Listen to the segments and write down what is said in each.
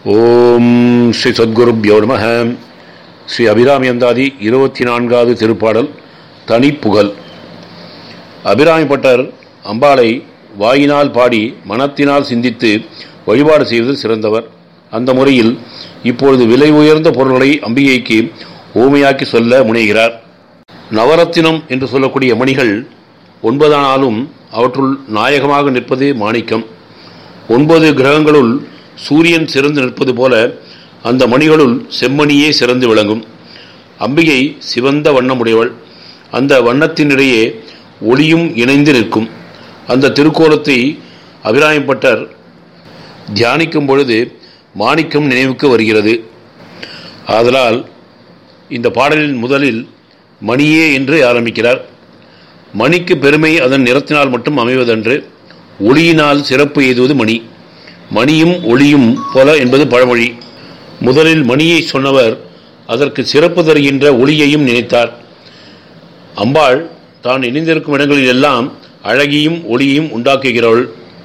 ஓம் ஸ்ரீ சத்குருப்யோ நம ஸ்ரீ அபிராமி அந்தாதி இருபத்தி நான்காவது திருப்பாடல் தனிப்புகழ் அபிராமிப்பட்டர் அம்பாளை வாயினால் பாடி மனத்தினால் சிந்தித்து வழிபாடு செய்வதில் சிறந்தவர் அந்த முறையில் இப்பொழுது விலை உயர்ந்த பொருள்களை அம்பிகைக்கு ஊமையாக்கி சொல்ல முனைகிறார் நவரத்தினம் என்று சொல்லக்கூடிய மணிகள் ஒன்பதானாலும் அவற்றுள் நாயகமாக நிற்பது மாணிக்கம் ஒன்பது கிரகங்களுள் சூரியன் சிறந்து நிற்பது போல அந்த மணிகளுள் செம்மணியே சிறந்து விளங்கும் அம்பிகை சிவந்த வண்ணமுடையவள் அந்த வண்ணத்தினிடையே ஒளியும் இணைந்து நிற்கும் அந்த திருக்கோலத்தை அபிராயப்பட்டர் தியானிக்கும் பொழுது மாணிக்கம் நினைவுக்கு வருகிறது ஆதலால் இந்த பாடலின் முதலில் மணியே என்று ஆரம்பிக்கிறார் மணிக்கு பெருமை அதன் நிறத்தினால் மட்டும் அமைவதன்று ஒளியினால் சிறப்பு எய்துவது மணி மணியும் ஒளியும் போல என்பது பழமொழி முதலில் மணியை சொன்னவர் அதற்கு சிறப்பு தருகின்ற ஒளியையும் நினைத்தார் அம்பாள் தான் இணைந்திருக்கும் இடங்களில் எல்லாம் அழகியும் ஒளியையும் உண்டாக்குகிறவள்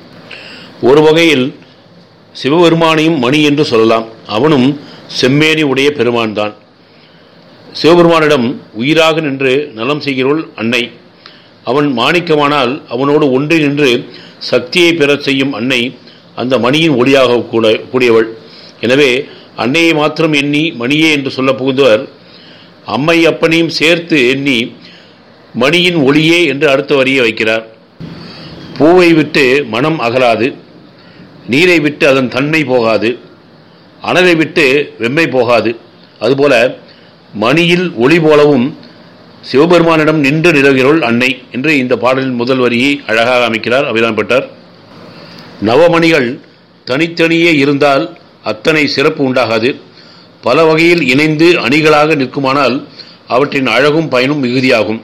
ஒரு வகையில் சிவபெருமானையும் மணி என்று சொல்லலாம் அவனும் செம்மேனி உடைய பெருமான் தான் சிவபெருமானிடம் உயிராக நின்று நலம் செய்கிறவள் அன்னை அவன் மாணிக்கமானால் அவனோடு ஒன்றி நின்று சக்தியை பெறச் செய்யும் அன்னை அந்த மணியின் ஒளியாக கூட கூடியவள் எனவே அன்னையை மாத்திரம் எண்ணி மணியே என்று சொல்ல புகுந்தவர் அம்மை அப்பனையும் சேர்த்து எண்ணி மணியின் ஒளியே என்று அடுத்த வரியை வைக்கிறார் பூவை விட்டு மனம் அகலாது நீரை விட்டு அதன் தன்மை போகாது அனலை விட்டு வெம்மை போகாது அதுபோல மணியில் ஒளி போலவும் சிவபெருமானிடம் நின்று நிலவுகிறவள் அன்னை என்று இந்த பாடலின் முதல் வரியை அழகாக அமைக்கிறார் அபிராம்பட்டார் நவமணிகள் தனித்தனியே இருந்தால் அத்தனை சிறப்பு உண்டாகாது பல வகையில் இணைந்து அணிகளாக நிற்குமானால் அவற்றின் அழகும் பயனும் மிகுதியாகும்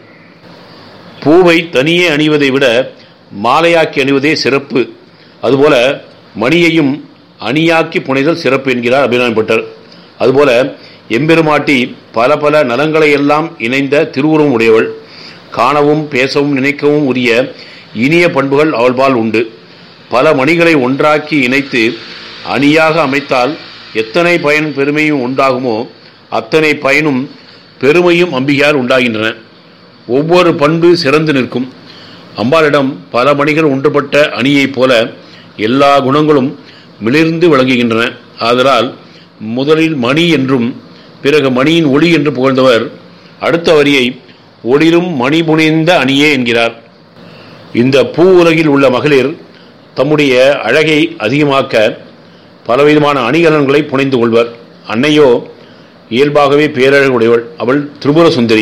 பூவை தனியே அணிவதை விட மாலையாக்கி அணிவதே சிறப்பு அதுபோல மணியையும் அணியாக்கி புனைதல் சிறப்பு என்கிறார் அபிராம்பட்டர் அதுபோல எம்பெருமாட்டி பல பல நலங்களை எல்லாம் இணைந்த திருவுருவம் உடையவள் காணவும் பேசவும் நினைக்கவும் உரிய இனிய பண்புகள் அவள்பால் உண்டு பல மணிகளை ஒன்றாக்கி இணைத்து அணியாக அமைத்தால் எத்தனை பயன் பெருமையும் உண்டாகுமோ அத்தனை பயனும் பெருமையும் அம்பிகையால் உண்டாகின்றன ஒவ்வொரு பண்பு சிறந்து நிற்கும் அம்பாளிடம் பல மணிகள் ஒன்றுபட்ட அணியைப் போல எல்லா குணங்களும் மிளிர்ந்து விளங்குகின்றன ஆதலால் முதலில் மணி என்றும் பிறகு மணியின் ஒளி என்று புகழ்ந்தவர் அடுத்த வரியை ஒளிரும் மணி புனிந்த அணியே என்கிறார் இந்த பூ உலகில் உள்ள மகளிர் தம்முடைய அழகை அதிகமாக்க பலவிதமான அணிகலன்களை புனைந்து கொள்வர் அன்னையோ இயல்பாகவே பேரழகுடையவள் அவள் திரிபுர சுந்தரி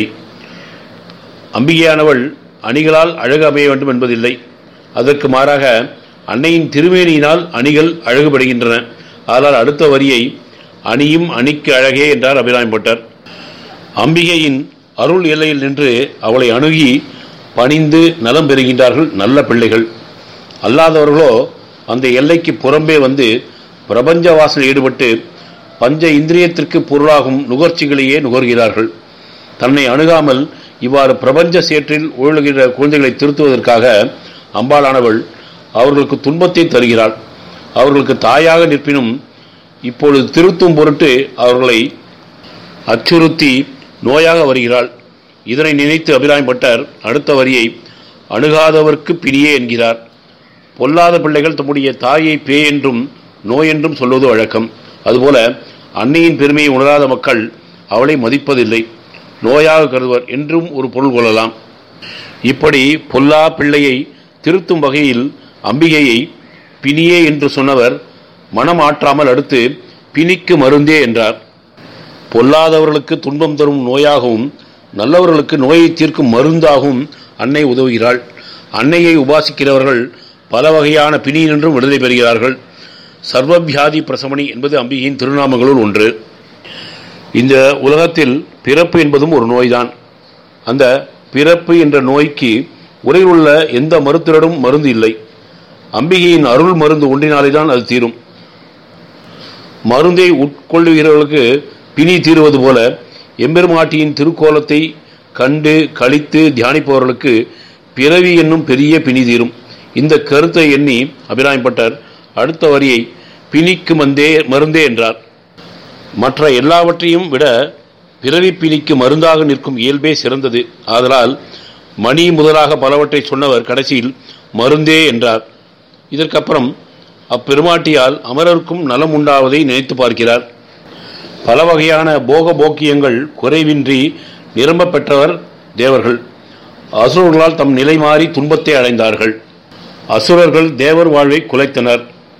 அம்பிகையானவள் அணிகளால் அழகு அமைய வேண்டும் என்பதில்லை அதற்கு மாறாக அன்னையின் திருமேனியினால் அணிகள் அழகுபடுகின்றன ஆனால் அடுத்த வரியை அணியும் அணிக்கு அழகே என்றார் அபிராம்பட்டர் அம்பிகையின் அருள் எல்லையில் நின்று அவளை அணுகி பணிந்து நலம் பெறுகின்றார்கள் நல்ல பிள்ளைகள் அல்லாதவர்களோ அந்த எல்லைக்கு புறம்பே வந்து பிரபஞ்ச வாசல் ஈடுபட்டு பஞ்ச இந்திரியத்திற்கு பொருளாகும் நுகர்ச்சிகளையே நுகர்கிறார்கள் தன்னை அணுகாமல் இவ்வாறு பிரபஞ்ச சேற்றில் உழல்கிற குழந்தைகளை திருத்துவதற்காக அம்பாளானவள் அவர்களுக்கு துன்பத்தை தருகிறாள் அவர்களுக்கு தாயாக நிற்பினும் இப்பொழுது திருத்தும் பொருட்டு அவர்களை அச்சுறுத்தி நோயாக வருகிறாள் இதனை நினைத்து அபிராயப்பட்டர் அடுத்த வரியை அணுகாதவர்க்கு பிணியே என்கிறார் பொல்லாத பிள்ளைகள் தம்முடைய தாயை பே என்றும் நோய் என்றும் சொல்வது வழக்கம் அதுபோல அன்னையின் பெருமையை உணராத மக்கள் அவளை மதிப்பதில்லை நோயாக கருதுவர் என்றும் ஒரு பொருள் கொள்ளலாம் இப்படி பொல்லா பிள்ளையை திருத்தும் வகையில் அம்பிகையை பிணியே என்று சொன்னவர் மனம் ஆற்றாமல் அடுத்து பிணிக்கு மருந்தே என்றார் பொல்லாதவர்களுக்கு துன்பம் தரும் நோயாகவும் நல்லவர்களுக்கு நோயை தீர்க்கும் மருந்தாகவும் அன்னை உதவுகிறாள் அன்னையை உபாசிக்கிறவர்கள் பல வகையான பிணியினின்றும் விடுதலை பெறுகிறார்கள் சர்வவியாதி பிரசமணி என்பது அம்பிகையின் திருநாமங்களுள் ஒன்று இந்த உலகத்தில் பிறப்பு என்பதும் ஒரு நோய்தான் அந்த பிறப்பு என்ற நோய்க்கு உலகில் உள்ள எந்த மருத்துவரிடம் மருந்து இல்லை அம்பிகையின் அருள் மருந்து ஒன்றினாலேதான் அது தீரும் மருந்தை உட்கொள்ளுகிறவர்களுக்கு பிணி தீருவது போல எம்பெருமாட்டியின் திருக்கோலத்தை கண்டு கழித்து தியானிப்பவர்களுக்கு பிறவி என்னும் பெரிய பிணி தீரும் இந்த கருத்தை எண்ணி அபிராயப்பட்டர் அடுத்த வரியை பிணிக்கு மந்தே மருந்தே என்றார் மற்ற எல்லாவற்றையும் விட பிறவி பிணிக்கு மருந்தாக நிற்கும் இயல்பே சிறந்தது ஆதலால் மணி முதலாக பலவற்றை சொன்னவர் கடைசியில் மருந்தே என்றார் இதற்கப்புறம் அப்பெருமாட்டியால் அமரருக்கும் நலம் உண்டாவதை நினைத்து பார்க்கிறார் பல வகையான போக போக்கியங்கள் குறைவின்றி நிரம்ப பெற்றவர் தேவர்கள் அசுரர்களால் தம் நிலை மாறி துன்பத்தை அடைந்தார்கள் அசுரர்கள் தேவர் வாழ்வை குலைத்தனர்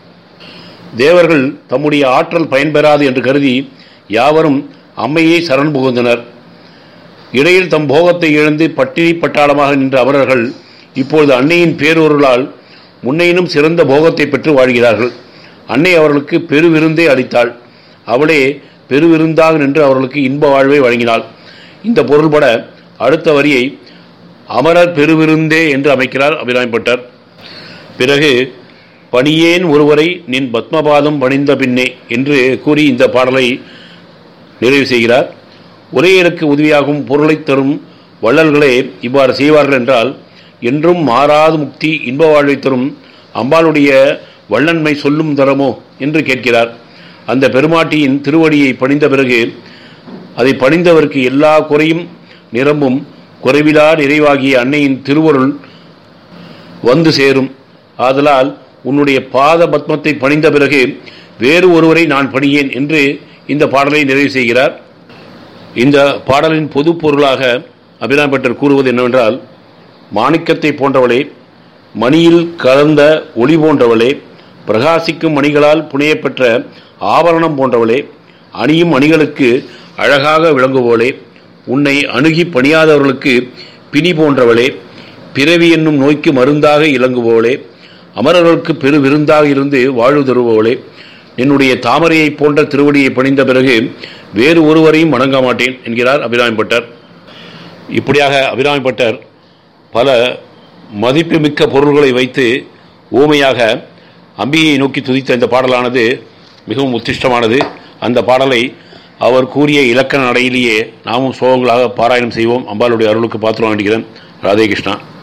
தேவர்கள் தம்முடைய ஆற்றல் பயன்பெறாது என்று கருதி யாவரும் அம்மையை சரண் புகுந்தனர் இடையில் தம் போகத்தை இழந்து பட்டினி பட்டாளமாக நின்ற அமரர்கள் இப்பொழுது அன்னையின் பேரொருளால் முன்னையினும் சிறந்த போகத்தை பெற்று வாழ்கிறார்கள் அன்னை அவர்களுக்கு பெருவிருந்தே அளித்தாள் அவளே பெருவிருந்தாக நின்று அவர்களுக்கு இன்ப வாழ்வை வழங்கினாள் இந்த பொருள்பட அடுத்த வரியை அமரர் பெருவிருந்தே என்று அமைக்கிறார் அபிராம்பட்டர் பிறகு பணியேன் ஒருவரை நின் பத்மபாதம் பணிந்த பின்னே என்று கூறி இந்த பாடலை நிறைவு செய்கிறார் உரையருக்கு உதவியாகும் பொருளை தரும் வள்ளல்களே இவ்வாறு செய்வார்கள் என்றால் என்றும் மாறாது முக்தி இன்ப வாழ்வை தரும் அம்பாளுடைய வள்ளன்மை சொல்லும் தரமோ என்று கேட்கிறார் அந்த பெருமாட்டியின் திருவடியை பணிந்த பிறகு அதை பணிந்தவருக்கு எல்லா குறையும் நிரம்பும் குறைவிலா நிறைவாகிய அன்னையின் திருவருள் வந்து சேரும் ஆதலால் உன்னுடைய பாத பத்மத்தை பணிந்த பிறகு வேறு ஒருவரை நான் பணியேன் என்று இந்த பாடலை நிறைவு செய்கிறார் இந்த பாடலின் பொது பொருளாக அபிராம்பட்டர் கூறுவது என்னவென்றால் மாணிக்கத்தை போன்றவளே மணியில் கலந்த ஒளி போன்றவளே பிரகாசிக்கும் மணிகளால் புனையப்பெற்ற ஆபரணம் போன்றவளே அணியும் அணிகளுக்கு அழகாக விளங்குவோளே உன்னை அணுகி பணியாதவர்களுக்கு பிணி போன்றவளே பிறவி என்னும் நோய்க்கு மருந்தாக இலங்குவோளே அமரர்களுக்கு பெரு விருந்தாக இருந்து வாழ்வு தருபவளே என்னுடைய தாமரையை போன்ற திருவடியை பணிந்த பிறகு வேறு ஒருவரையும் வணங்க மாட்டேன் என்கிறார் அபிராமிப்பட்டர் இப்படியாக அபிராமிப்பட்டர் பல மதிப்புமிக்க பொருள்களை வைத்து ஊமையாக அம்பியை நோக்கி துதித்த இந்த பாடலானது மிகவும் உத்திஷ்டமானது அந்த பாடலை அவர் கூறிய இலக்கண நடையிலேயே நாமும் சோகங்களாக பாராயணம் செய்வோம் அம்பாளுடைய அருளுக்கு பாத்திரம் வேண்டுகிறேன் ராதே கிருஷ்ணா